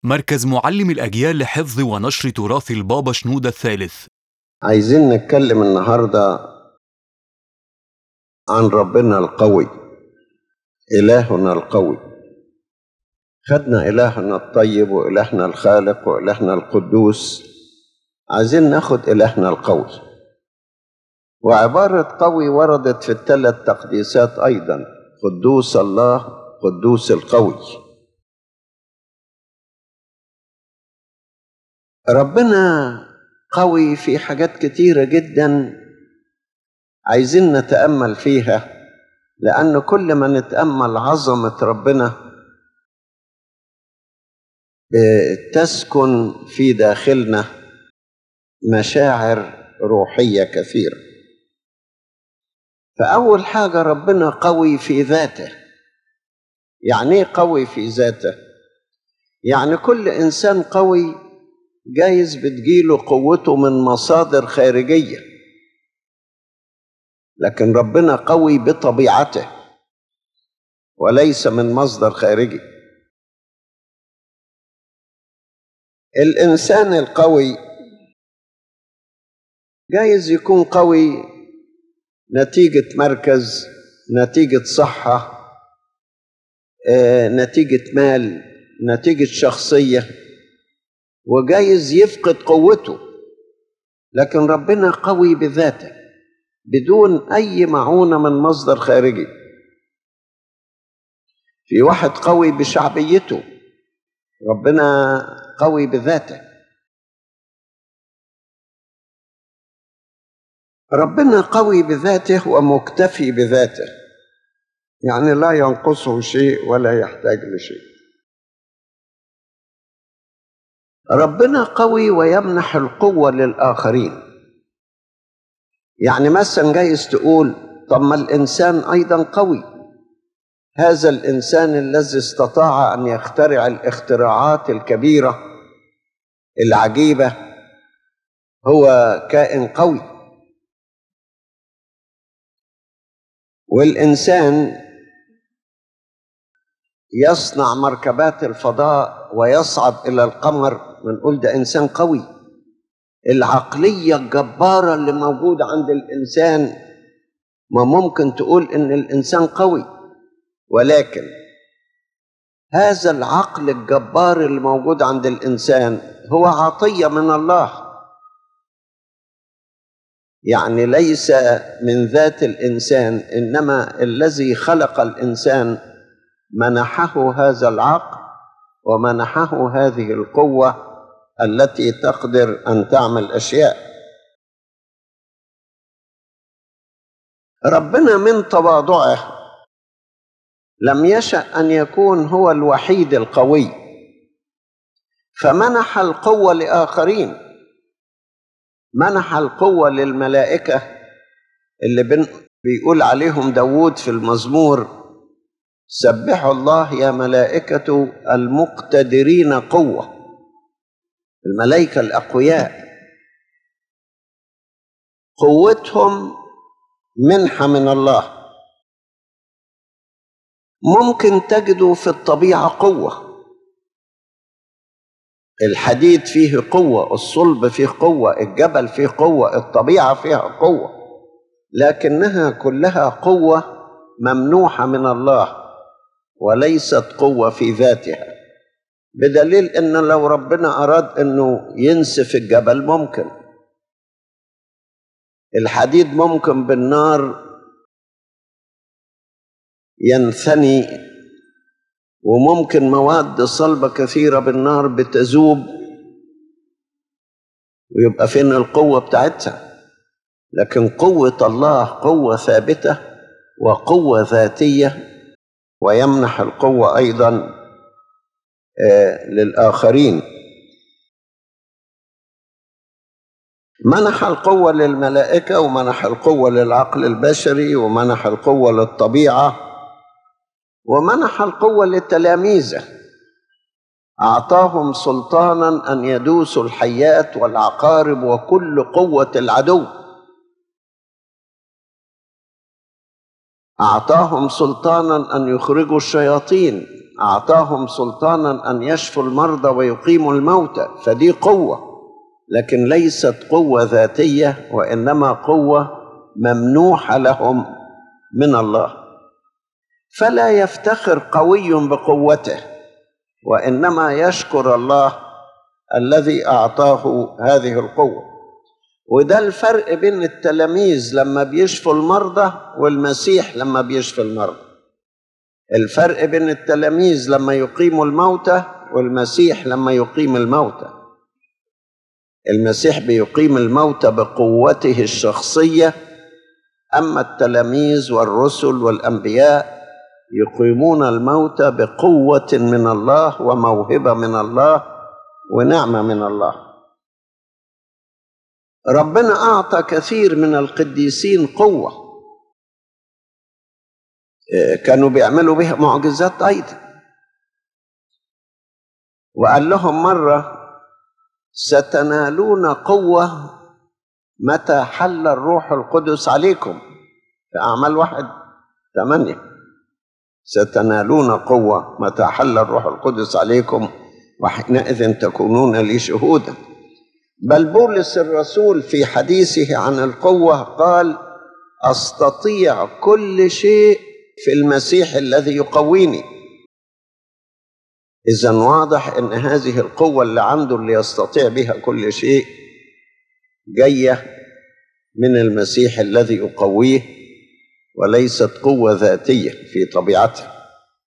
مركز معلم الأجيال لحفظ ونشر تراث البابا شنودة الثالث عايزين نتكلم النهارده عن ربنا القوي إلهنا القوي خدنا إلهنا الطيب وإلهنا الخالق وإلهنا القدوس عايزين ناخد إلهنا القوي وعبارة قوي وردت في الثلاث تقديسات أيضا قدوس الله قدوس القوي ربنا قوي في حاجات كتيرة جدا عايزين نتأمل فيها لأن كل ما نتأمل عظمة ربنا تسكن في داخلنا مشاعر روحية كثيرة فأول حاجة ربنا قوي في ذاته يعني ايه قوي في ذاته يعني كل إنسان قوي جايز بتجيله قوته من مصادر خارجية لكن ربنا قوي بطبيعته وليس من مصدر خارجي الإنسان القوي جايز يكون قوي نتيجة مركز نتيجة صحة نتيجة مال نتيجة شخصية وجايز يفقد قوته لكن ربنا قوي بذاته بدون أي معونة من مصدر خارجي في واحد قوي بشعبيته ربنا قوي بذاته ربنا قوي بذاته ومكتفي بذاته يعني لا ينقصه شيء ولا يحتاج لشيء ربنا قوي ويمنح القوة للآخرين يعني مثلا جايز تقول طب ما الإنسان أيضا قوي هذا الإنسان الذي استطاع أن يخترع الاختراعات الكبيرة العجيبة هو كائن قوي والإنسان يصنع مركبات الفضاء ويصعد إلى القمر بنقول ده إنسان قوي العقلية الجبارة اللي موجودة عند الإنسان ما ممكن تقول إن الإنسان قوي ولكن هذا العقل الجبار اللي موجود عند الإنسان هو عطية من الله يعني ليس من ذات الإنسان إنما الذي خلق الإنسان منحه هذا العقل ومنحه هذه القوة التي تقدر أن تعمل أشياء ربنا من تواضعه لم يشأ أن يكون هو الوحيد القوي فمنح القوة لآخرين منح القوة للملائكة اللي بيقول عليهم داود في المزمور سبحوا الله يا ملائكة المقتدرين قوة الملائكة الأقوياء قوتهم منحة من الله ممكن تجدوا في الطبيعة قوة الحديد فيه قوة الصلب فيه قوة الجبل فيه قوة الطبيعة فيها قوة لكنها كلها قوة ممنوحة من الله وليست قوة في ذاتها بدليل ان لو ربنا اراد انه ينسف الجبل ممكن الحديد ممكن بالنار ينثني وممكن مواد صلبة كثيرة بالنار بتذوب ويبقى فين القوة بتاعتها لكن قوة الله قوة ثابتة وقوة ذاتية ويمنح القوة أيضا للآخرين منح القوة للملائكة ومنح القوة للعقل البشري ومنح القوة للطبيعة ومنح القوة للتلاميذ أعطاهم سلطانا أن يدوسوا الحيات والعقارب وكل قوة العدو أعطاهم سلطانا أن يخرجوا الشياطين أعطاهم سلطانا أن يشفوا المرضى ويقيموا الموتى فدي قوة لكن ليست قوة ذاتية وإنما قوة ممنوحة لهم من الله فلا يفتخر قوي بقوته وإنما يشكر الله الذي أعطاه هذه القوة وده الفرق بين التلاميذ لما بيشفوا المرضى والمسيح لما بيشفي المرضى الفرق بين التلاميذ لما يقيموا الموتى والمسيح لما يقيم الموتى المسيح بيقيم الموتى بقوته الشخصيه اما التلاميذ والرسل والانبياء يقيمون الموتى بقوه من الله وموهبه من الله ونعمه من الله ربنا اعطى كثير من القديسين قوه كانوا بيعملوا بها معجزات ايضا وقال لهم مره ستنالون قوه متى حل الروح القدس عليكم في اعمال واحد ثمانيه ستنالون قوه متى حل الروح القدس عليكم وحينئذ تكونون لي شهودا بل بولس الرسول في حديثه عن القوه قال استطيع كل شيء في المسيح الذي يقويني اذا واضح ان هذه القوه اللي عنده اللي يستطيع بها كل شيء جايه من المسيح الذي يقويه وليست قوه ذاتيه في طبيعتها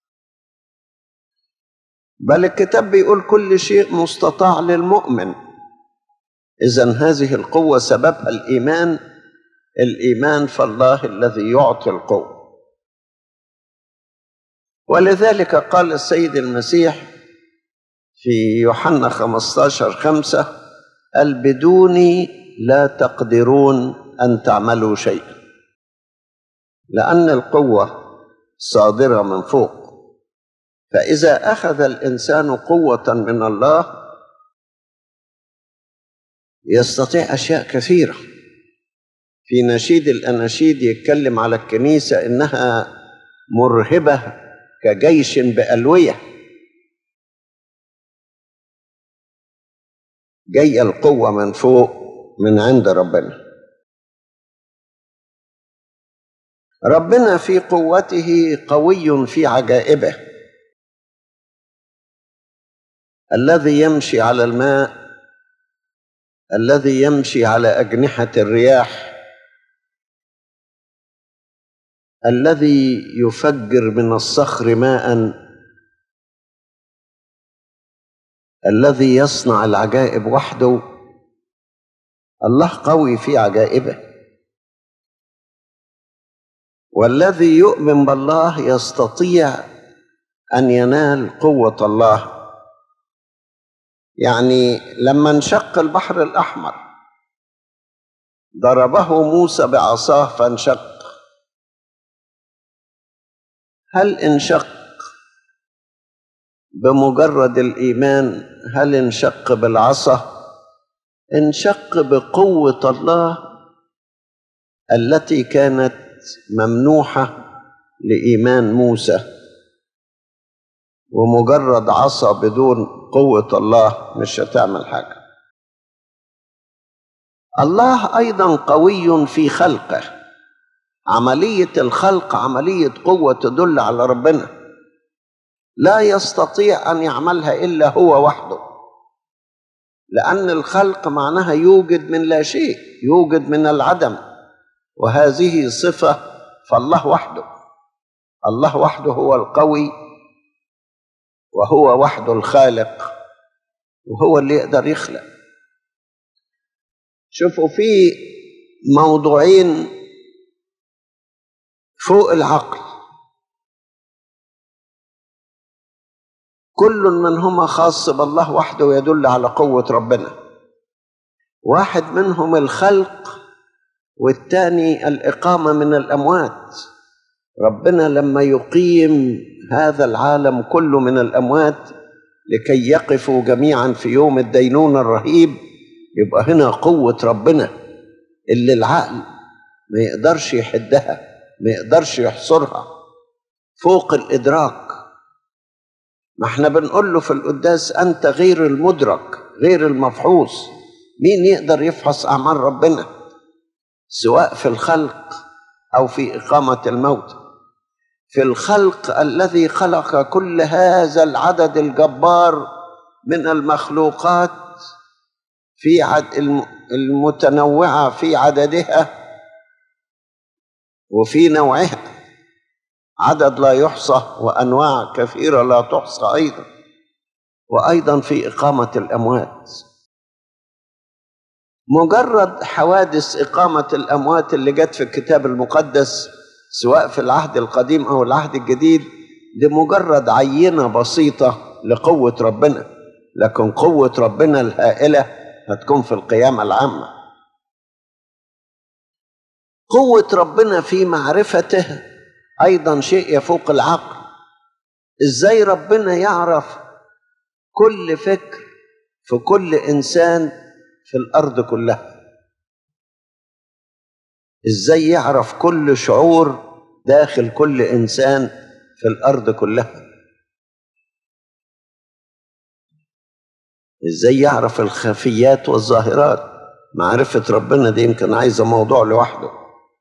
بل الكتاب بيقول كل شيء مستطاع للمؤمن اذا هذه القوه سببها الايمان الايمان فالله الذي يعطي القوه ولذلك قال السيد المسيح في يوحنا 15 خمسة قال بدوني لا تقدرون أن تعملوا شيئا لأن القوة صادرة من فوق فإذا أخذ الإنسان قوة من الله يستطيع أشياء كثيرة في نشيد الأناشيد يتكلم على الكنيسة إنها مرهبة كجيش بألوية جاية القوة من فوق من عند ربنا ربنا في قوته قوي في عجائبه الذي يمشي على الماء الذي يمشي على أجنحة الرياح الذي يفجر من الصخر ماء الذي يصنع العجائب وحده الله قوي في عجائبه والذي يؤمن بالله يستطيع ان ينال قوه الله يعني لما انشق البحر الاحمر ضربه موسى بعصاه فانشق هل انشق بمجرد الايمان هل انشق بالعصا انشق بقوه الله التي كانت ممنوحه لايمان موسى ومجرد عصا بدون قوه الله مش هتعمل حاجه الله ايضا قوي في خلقه عمليه الخلق عمليه قوه تدل على ربنا لا يستطيع ان يعملها الا هو وحده لان الخلق معناها يوجد من لا شيء يوجد من العدم وهذه صفه فالله وحده الله وحده هو القوي وهو وحده الخالق وهو اللي يقدر يخلق شوفوا في موضوعين فوق العقل كل منهما خاص بالله وحده ويدل على قوة ربنا واحد منهم الخلق والثاني الإقامة من الأموات ربنا لما يقيم هذا العالم كله من الأموات لكي يقفوا جميعا في يوم الدينون الرهيب يبقى هنا قوة ربنا اللي العقل ما يقدرش يحدها ما يقدرش يحصرها فوق الإدراك ما احنا بنقول له في القداس انت غير المدرك غير المفحوص مين يقدر يفحص اعمال ربنا سواء في الخلق او في اقامه الموت في الخلق الذي خلق كل هذا العدد الجبار من المخلوقات في عد المتنوعه في عددها وفي نوعها عدد لا يحصى وانواع كثيره لا تحصى ايضا وايضا في اقامه الاموات مجرد حوادث اقامه الاموات اللي جت في الكتاب المقدس سواء في العهد القديم او العهد الجديد دي مجرد عينه بسيطه لقوه ربنا لكن قوه ربنا الهائله هتكون في القيامه العامه قوه ربنا في معرفته ايضا شيء يفوق العقل ازاي ربنا يعرف كل فكر في كل انسان في الارض كلها ازاي يعرف كل شعور داخل كل انسان في الارض كلها ازاي يعرف الخفيات والظاهرات معرفه ربنا دي يمكن عايزه موضوع لوحده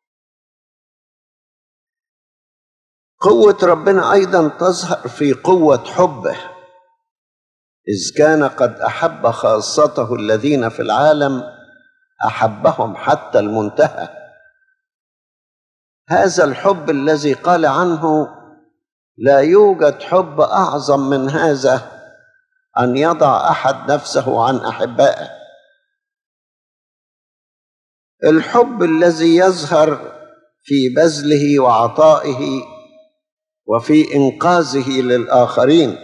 قوة ربنا أيضا تظهر في قوة حبه إذ كان قد أحب خاصته الذين في العالم أحبهم حتى المنتهى هذا الحب الذي قال عنه لا يوجد حب أعظم من هذا أن يضع أحد نفسه عن أحبائه الحب الذي يظهر في بذله وعطائه وفي انقاذه للاخرين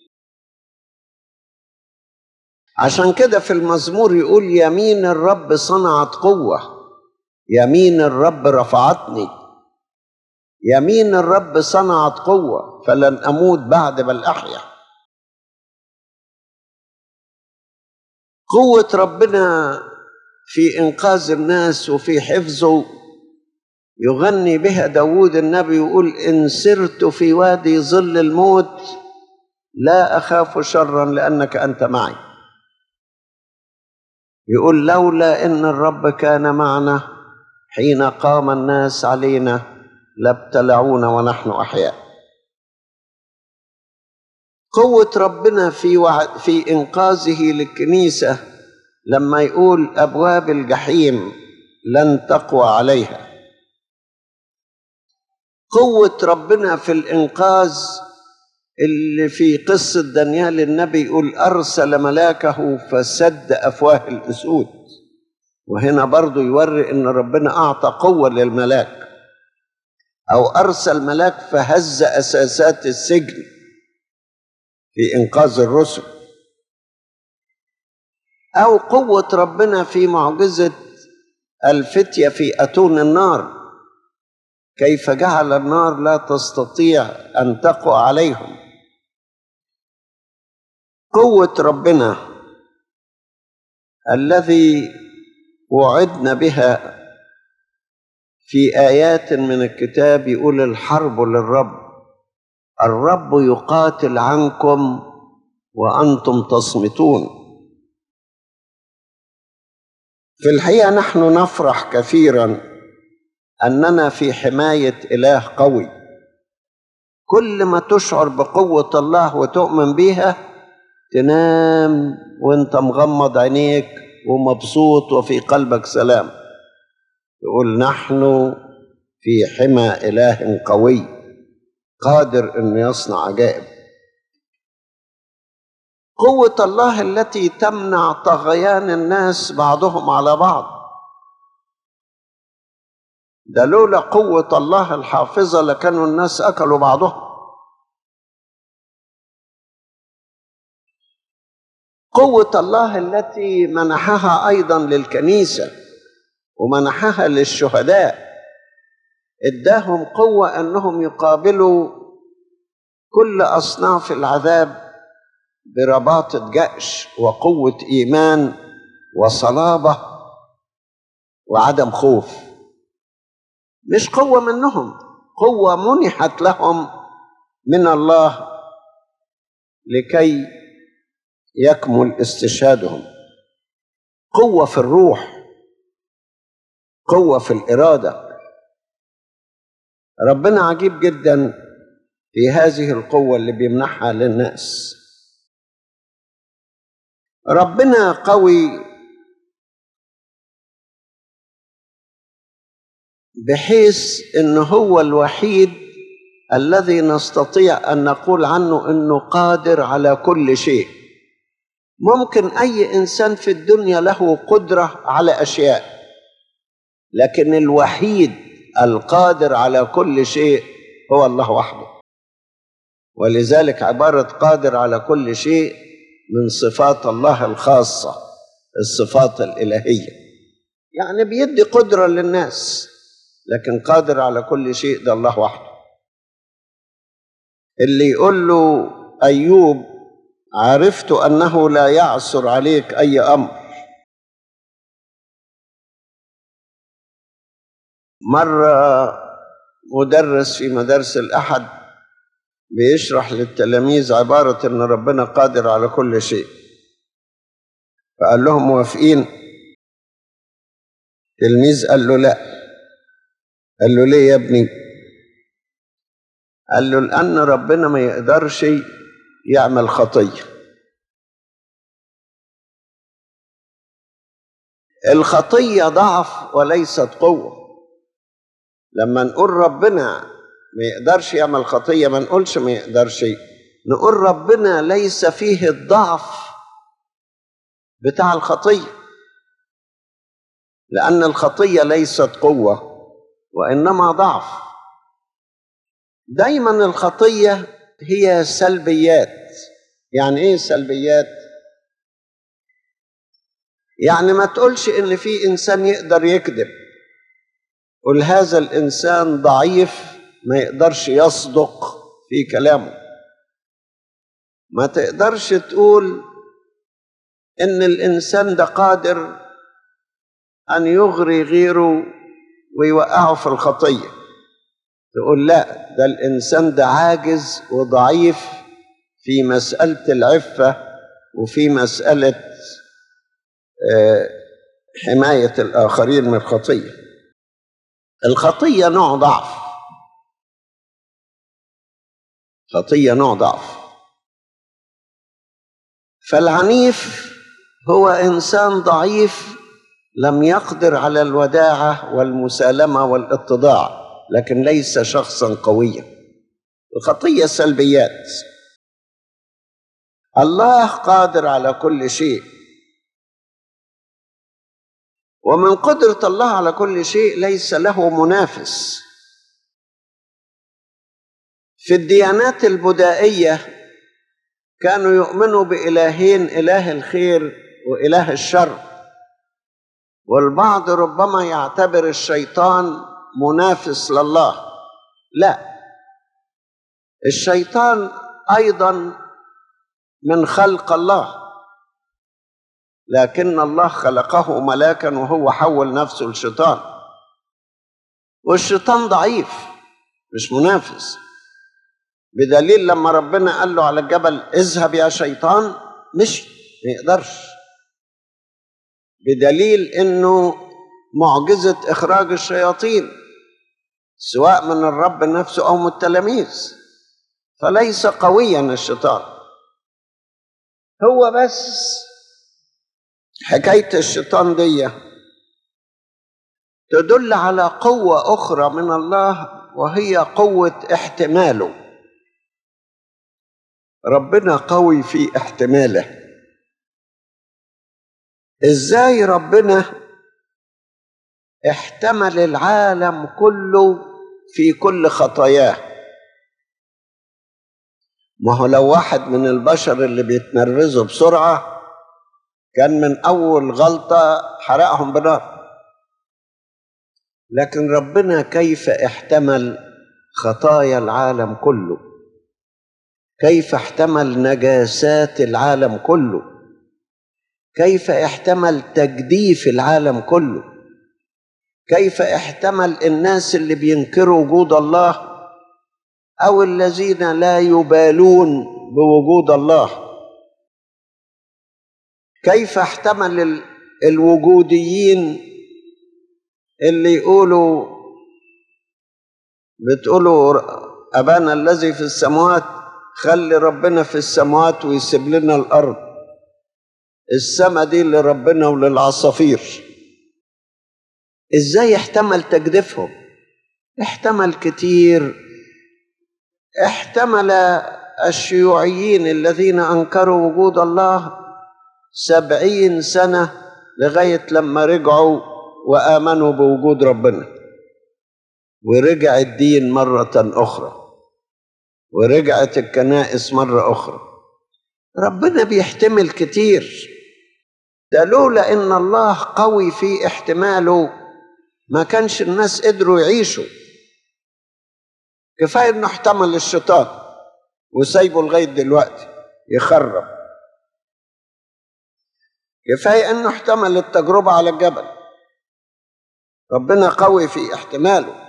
عشان كده في المزمور يقول يمين الرب صنعت قوه يمين الرب رفعتني يمين الرب صنعت قوه فلن اموت بعد بل احيا قوه ربنا في انقاذ الناس وفي حفظه يغني بها داود النبي يقول إن سرت في وادي ظل الموت لا أخاف شرا لأنك أنت معي يقول لولا إن الرب كان معنا حين قام الناس علينا لابتلعونا ونحن أحياء قوة ربنا في وع... في إنقاذه للكنيسة لما يقول أبواب الجحيم لن تقوى عليها قوة ربنا في الإنقاذ اللي في قصة دانيال النبي يقول أرسل ملاكه فسد أفواه الأسود وهنا برضو يوري إن ربنا أعطى قوة للملاك أو أرسل ملاك فهز أساسات السجن في إنقاذ الرسل أو قوة ربنا في معجزة الفتية في أتون النار كيف جعل النار لا تستطيع ان تقوى عليهم قوه ربنا الذي وعدنا بها في ايات من الكتاب يقول الحرب للرب الرب يقاتل عنكم وانتم تصمتون في الحقيقه نحن نفرح كثيرا اننا في حمايه اله قوي كل ما تشعر بقوه الله وتؤمن بيها تنام وانت مغمض عينيك ومبسوط وفي قلبك سلام يقول نحن في حمى اله قوي قادر انه يصنع عجائب قوه الله التي تمنع طغيان الناس بعضهم على بعض ده لولا قوة الله الحافظة لكانوا الناس أكلوا بعضهم قوة الله التي منحها أيضا للكنيسة ومنحها للشهداء اداهم قوة أنهم يقابلوا كل أصناف العذاب برباطة جأش وقوة إيمان وصلابة وعدم خوف مش قوة منهم قوة منحت لهم من الله لكي يكمل استشهادهم قوة في الروح قوة في الإرادة ربنا عجيب جدا في هذه القوة اللي بيمنحها للناس ربنا قوي بحيث ان هو الوحيد الذي نستطيع ان نقول عنه انه قادر على كل شيء ممكن اي انسان في الدنيا له قدره على اشياء لكن الوحيد القادر على كل شيء هو الله وحده ولذلك عباره قادر على كل شيء من صفات الله الخاصه الصفات الالهيه يعني بيدي قدره للناس لكن قادر على كل شيء ده الله وحده اللي يقول له ايوب عرفت انه لا يعثر عليك اي امر مره مدرس في مدارس الاحد بيشرح للتلاميذ عباره ان ربنا قادر على كل شيء فقال لهم موافقين تلميذ قال له لا قال له ليه يا ابني قال له لأن ربنا ما يقدرش يعمل خطية الخطية ضعف وليست قوة لما نقول ربنا ما يقدرش يعمل خطية ما نقولش ما يقدرش نقول ربنا ليس فيه الضعف بتاع الخطية لأن الخطية ليست قوة وإنما ضعف دايما الخطية هي سلبيات يعني ايه سلبيات يعني ما تقولش ان في انسان يقدر يكذب قل هذا الانسان ضعيف ما يقدرش يصدق في كلامه ما تقدرش تقول ان الانسان ده قادر ان يغري غيره ويوقعه في الخطيه تقول لا ده الانسان ده عاجز وضعيف في مساله العفه وفي مساله حمايه الاخرين من الخطيه الخطيه نوع ضعف خطيه نوع ضعف فالعنيف هو انسان ضعيف لم يقدر على الوداعه والمسالمه والاتضاع لكن ليس شخصا قويا الخطيه سلبيات الله قادر على كل شيء ومن قدره الله على كل شيء ليس له منافس في الديانات البدائيه كانوا يؤمنوا بالهين اله الخير واله الشر والبعض ربما يعتبر الشيطان منافس لله لا الشيطان ايضا من خلق الله لكن الله خلقه ملاكا وهو حول نفسه لشيطان والشيطان ضعيف مش منافس بدليل لما ربنا قال له على الجبل اذهب يا شيطان مش ما يقدرش بدليل انه معجزه اخراج الشياطين سواء من الرب نفسه او من التلاميذ فليس قويا الشيطان هو بس حكايه الشيطان دي تدل على قوه اخرى من الله وهي قوه احتماله ربنا قوي في احتماله ازاي ربنا احتمل العالم كله في كل خطاياه ما هو لو واحد من البشر اللي بيتنرفزوا بسرعه كان من اول غلطه حرقهم بنار لكن ربنا كيف احتمل خطايا العالم كله كيف احتمل نجاسات العالم كله كيف احتمل تجديف العالم كله كيف احتمل الناس اللي بينكروا وجود الله او الذين لا يبالون بوجود الله كيف احتمل ال- الوجوديين اللي يقولوا بتقولوا أبانا الذي في السماوات خلي ربنا في السماوات ويسيب لنا الأرض السما دي لربنا وللعصافير ازاي احتمل تجديفهم احتمل كتير احتمل الشيوعيين الذين انكروا وجود الله سبعين سنة لغاية لما رجعوا وآمنوا بوجود ربنا ورجع الدين مرة أخرى ورجعت الكنائس مرة أخرى ربنا بيحتمل كتير ده لولا إن الله قوي في احتماله ما كانش الناس قدروا يعيشوا كفاية إنه احتمل الشيطان وسايبه لغاية دلوقتي يخرب كفاية إنه احتمل التجربة على الجبل ربنا قوي في احتماله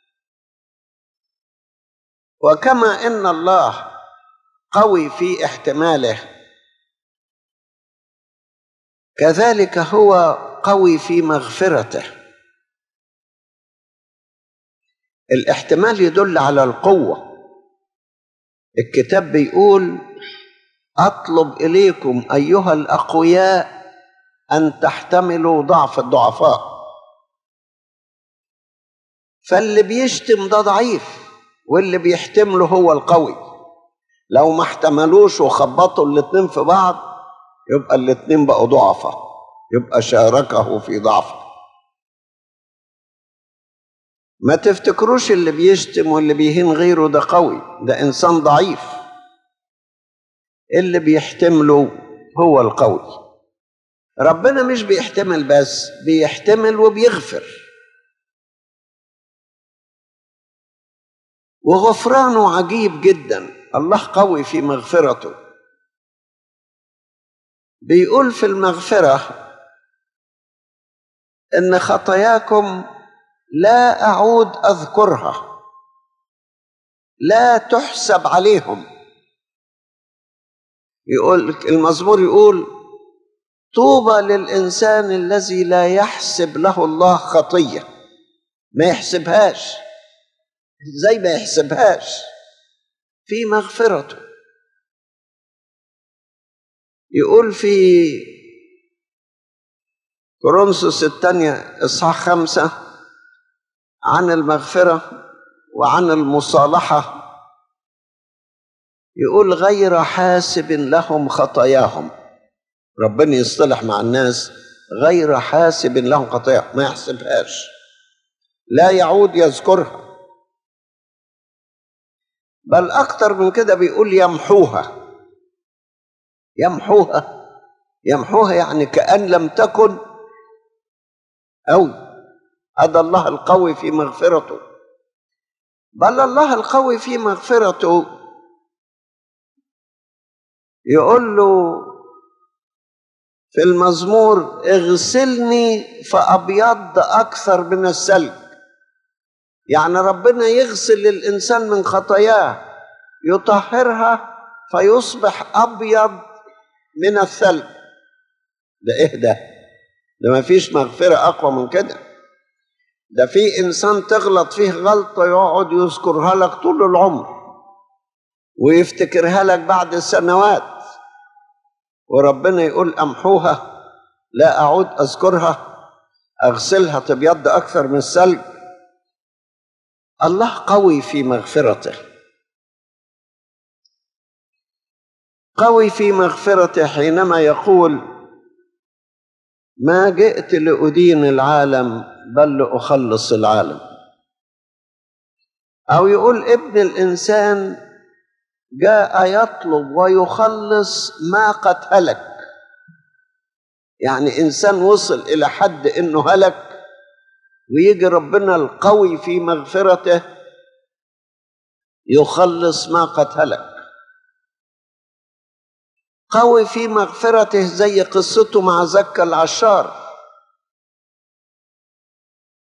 وكما ان الله قوي في احتماله كذلك هو قوي في مغفرته الاحتمال يدل على القوه الكتاب بيقول اطلب اليكم ايها الاقوياء ان تحتملوا ضعف الضعفاء فاللي بيشتم ده ضعيف واللي بيحتمله هو القوي لو ما احتملوش وخبطوا الاتنين في بعض يبقى الاتنين بقوا ضعفة يبقى شاركه في ضعفه ما تفتكروش اللي بيشتم واللي بيهين غيره ده قوي ده انسان ضعيف اللي بيحتمله هو القوي ربنا مش بيحتمل بس بيحتمل وبيغفر وغفرانه عجيب جدا الله قوي في مغفرته بيقول في المغفرة إن خطاياكم لا أعود أذكرها لا تحسب عليهم يقول المزمور يقول طوبى للإنسان الذي لا يحسب له الله خطية ما يحسبهاش زي ما يحسبهاش في مغفرته يقول في كورنثوس الثانية إصحاح خمسة عن المغفرة وعن المصالحة يقول غير حاسب لهم خطاياهم ربنا يصطلح مع الناس غير حاسب لهم خطاياهم ما يحسبهاش لا يعود يذكرها بل أكتر من كده بيقول يمحوها يمحوها يمحوها يعني كأن لم تكن أو هذا الله القوي في مغفرته بل الله القوي في مغفرته يقول له في المزمور اغسلني فأبيض أكثر من الثلج يعني ربنا يغسل الإنسان من خطاياه يطهرها فيصبح أبيض من الثلج ده إيه ده؟ ده ما فيش مغفرة أقوى من كده ده في إنسان تغلط فيه غلطة يقعد يذكرها لك طول العمر ويفتكرها لك بعد سنوات وربنا يقول أمحوها لا أعود أذكرها أغسلها تبيض أكثر من الثلج الله قوي في مغفرته قوي في مغفرته حينما يقول ما جئت لأدين العالم بل لأخلص العالم أو يقول ابن الإنسان جاء يطلب ويخلص ما قد هلك يعني إنسان وصل إلى حد إنه هلك ويجي ربنا القوي في مغفرته يخلص ما قد هلك قوي في مغفرته زي قصته مع زكا العشار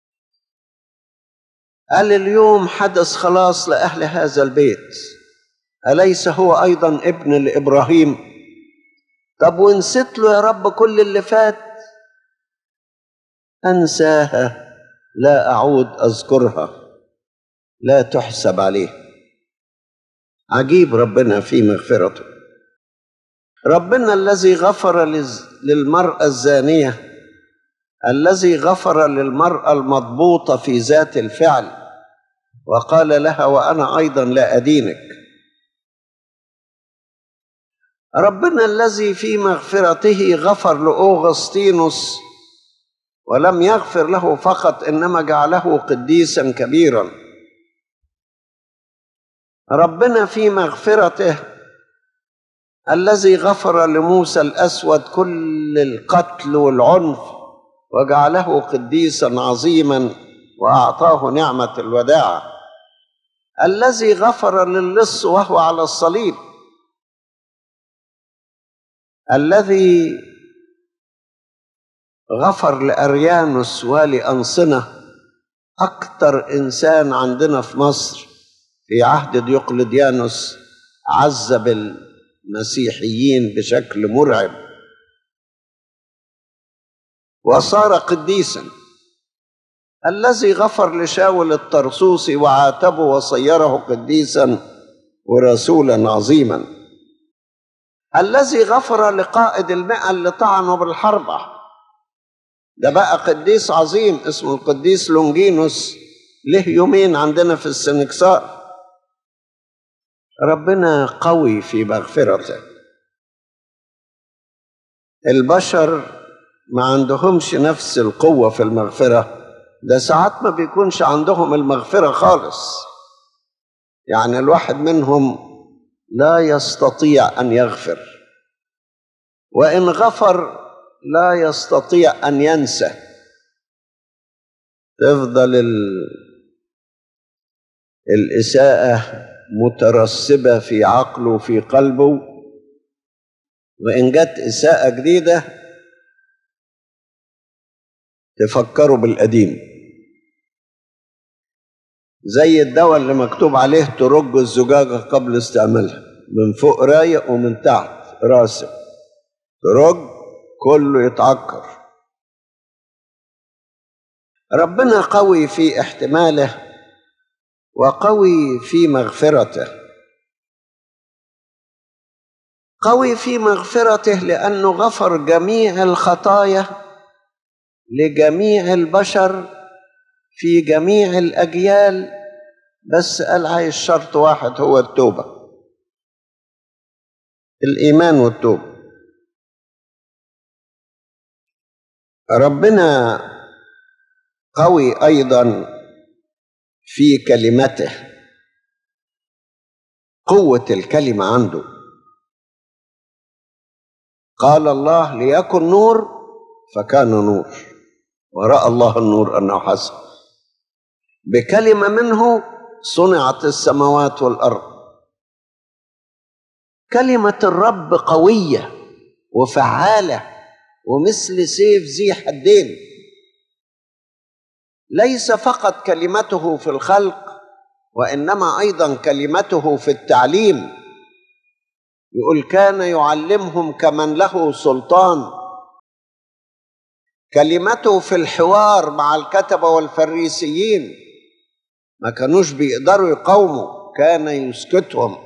قال اليوم حدث خلاص لأهل هذا البيت أليس هو أيضا ابن لإبراهيم طب ونسيت له يا رب كل اللي فات أنساها لا أعود أذكرها لا تحسب عليه عجيب ربنا في مغفرته ربنا الذي غفر للمرأة الزانية الذي غفر للمرأة المضبوطة في ذات الفعل وقال لها وأنا أيضا لا أدينك ربنا الذي في مغفرته غفر لأوغسطينوس ولم يغفر له فقط إنما جعله قديسا كبيرا ربنا في مغفرته الذي غفر لموسى الأسود كل القتل والعنف وجعله قديسا عظيما وأعطاه نعمة الوداعة الذي غفر للص وهو على الصليب الذي غفر لأريانوس ولأنصنة أكثر إنسان عندنا في مصر في عهد ديوقلديانوس عذب المسيحيين بشكل مرعب وصار قديسا الذي غفر لشاول الطرسوسي وعاتبه وصيره قديسا ورسولا عظيما الذي غفر لقائد المئة اللي طعنه بالحربة ده بقى قديس عظيم اسمه القديس لونجينوس له يومين عندنا في السنكسار ربنا قوي في مغفرته البشر ما عندهمش نفس القوة في المغفرة ده ساعات ما بيكونش عندهم المغفرة خالص يعني الواحد منهم لا يستطيع أن يغفر وإن غفر لا يستطيع أن ينسى تفضل ال... الإساءة مترسبة في عقله وفي قلبه وإن جت إساءة جديدة تفكروا بالقديم زي الدواء اللي مكتوب عليه ترج الزجاجة قبل استعمالها من فوق رايق ومن تحت راسب ترج كله يتعكر ربنا قوي في احتماله وقوي في مغفرته قوي في مغفرته لانه غفر جميع الخطايا لجميع البشر في جميع الاجيال بس قال عايز شرط واحد هو التوبه الايمان والتوبه ربنا قوي ايضا في كلمته قوه الكلمه عنده قال الله ليكن نور فكان نور وراى الله النور انه حسن بكلمه منه صنعت السماوات والارض كلمه الرب قويه وفعاله ومثل سيف ذي حدين ليس فقط كلمته في الخلق وانما ايضا كلمته في التعليم يقول كان يعلمهم كمن له سلطان كلمته في الحوار مع الكتبه والفريسيين ما كانوش بيقدروا يقاوموا كان يسكتهم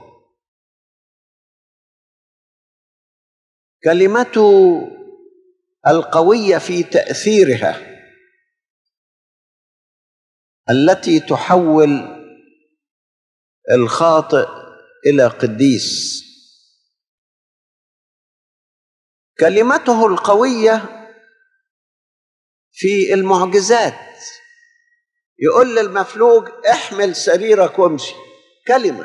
كلمته القويه في تاثيرها التي تحول الخاطئ الى قديس كلمته القويه في المعجزات يقول للمفلوج احمل سريرك وامشي كلمه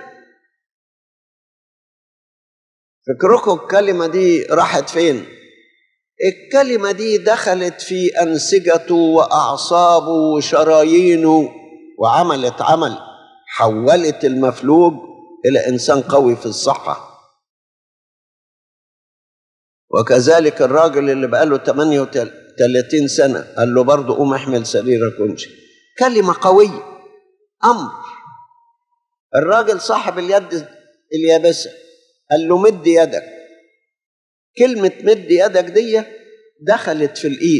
فكركم الكلمه دي راحت فين الكلمة دي دخلت في أنسجته وأعصابه وشرايينه وعملت عمل حولت المفلوج إلى إنسان قوي في الصحة وكذلك الراجل اللي بقاله 38 سنة قال له برضه قوم احمل سريرك وامشي كلمة قوية أمر الراجل صاحب اليد اليابسة قال له مد يدك كلمة مد يدك دي دخلت في الإيد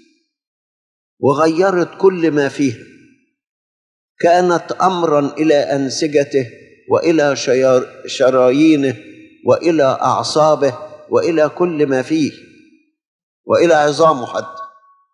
وغيرت كل ما فيها كانت أمرا إلى أنسجته وإلى شيار- شرايينه وإلى أعصابه وإلى كل ما فيه وإلى عظامه حتى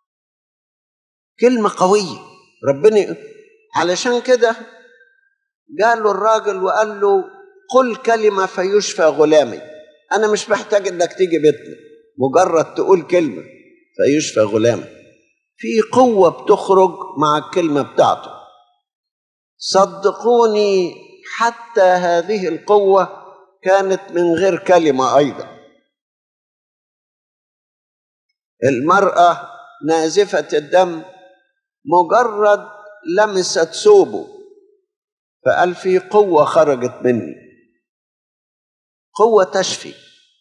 كلمة قوية ربنا علشان كده قال له الراجل وقال له قل كلمة فيشفى غلامي أنا مش محتاج إنك تيجي بيتنا مجرد تقول كلمة فيشفى غلامي في قوة بتخرج مع الكلمة بتاعته صدقوني حتى هذه القوة كانت من غير كلمة أيضا المرأة نازفة الدم مجرد لمست ثوبه فقال في قوة خرجت مني قوة تشفي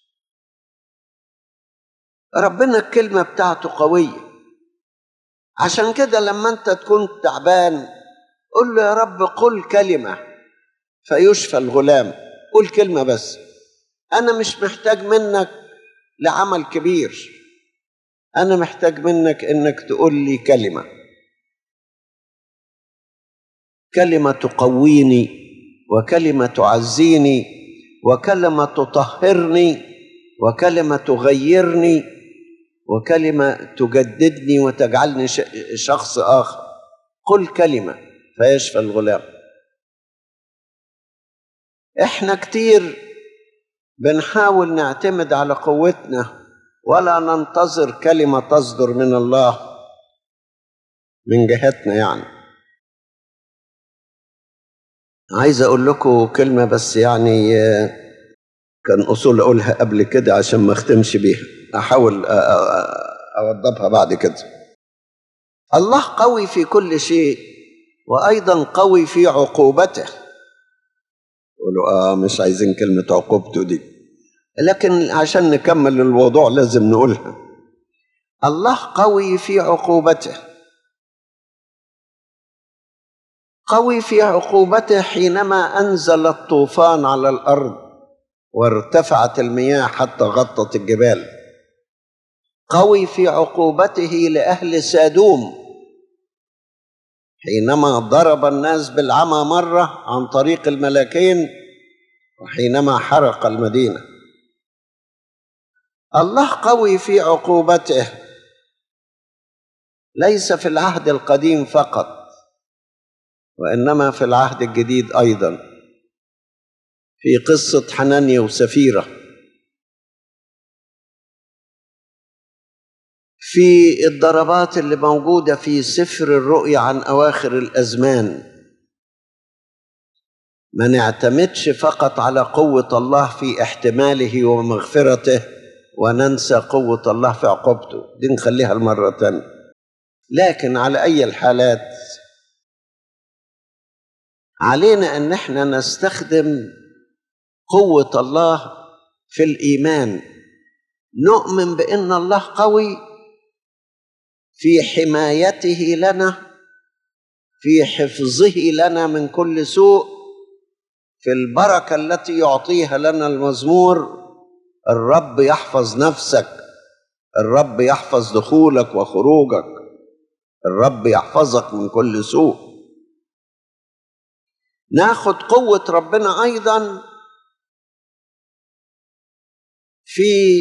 ربنا الكلمة بتاعته قوية عشان كده لما انت تكون تعبان قل له يا رب قل كلمة فيشفى الغلام قل كلمة بس أنا مش محتاج منك لعمل كبير أنا محتاج منك إنك تقول لي كلمة كلمة تقويني وكلمة تعزيني وكلمة تطهرني وكلمة تغيرني وكلمة تجددني وتجعلني ش- شخص آخر قل كلمة فيشفى الغلام احنا كتير بنحاول نعتمد على قوتنا ولا ننتظر كلمة تصدر من الله من جهتنا يعني عايز اقول لكم كلمة بس يعني آه، كان اصول اقولها قبل كده عشان ما اختمش بيها احاول أ- أ- أ- اوضبها بعد كده الله قوي في كل شيء وايضا قوي في عقوبته يقولوا اه مش عايزين كلمة عقوبته دي لكن عشان نكمل الموضوع لازم نقولها الله قوي في عقوبته قوي في عقوبته حينما انزل الطوفان على الارض وارتفعت المياه حتى غطت الجبال قوي في عقوبته لاهل سادوم حينما ضرب الناس بالعمى مره عن طريق الملاكين وحينما حرق المدينه الله قوي في عقوبته ليس في العهد القديم فقط وانما في العهد الجديد ايضا في قصه حنانيا وسفيره في الضربات اللي موجوده في سفر الرؤيا عن اواخر الازمان ما نعتمدش فقط على قوه الله في احتماله ومغفرته وننسى قوه الله في عقوبته دي نخليها المره تانية لكن على اي الحالات علينا ان احنا نستخدم قوه الله في الايمان نؤمن بان الله قوي في حمايته لنا في حفظه لنا من كل سوء في البركه التي يعطيها لنا المزمور الرب يحفظ نفسك الرب يحفظ دخولك وخروجك الرب يحفظك من كل سوء ناخد قوة ربنا أيضا في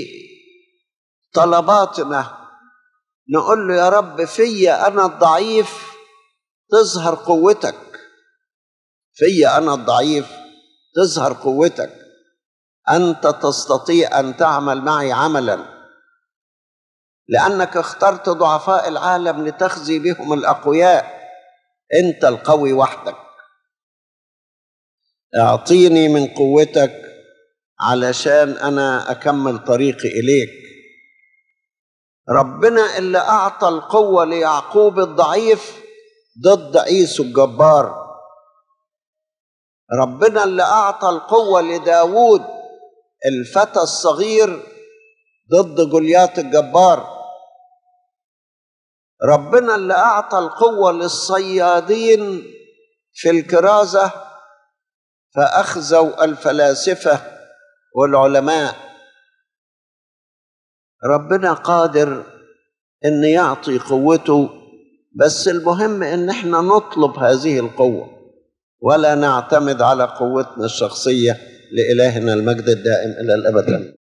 طلباتنا نقول له يا رب فيا أنا الضعيف تظهر قوتك فيا أنا الضعيف تظهر قوتك أنت تستطيع أن تعمل معي عملا لأنك اخترت ضعفاء العالم لتخزي بهم الأقوياء أنت القوي وحدك اعطيني من قوتك علشان انا اكمل طريقي اليك ربنا اللي اعطى القوه ليعقوب الضعيف ضد عيسو الجبار ربنا اللي اعطى القوه لداوود الفتى الصغير ضد جوليات الجبار ربنا اللي اعطى القوه للصيادين في الكرازه فأخزوا الفلاسفة والعلماء ربنا قادر ان يعطي قوته بس المهم ان احنا نطلب هذه القوه ولا نعتمد على قوتنا الشخصيه لالهنا المجد الدائم الى الابد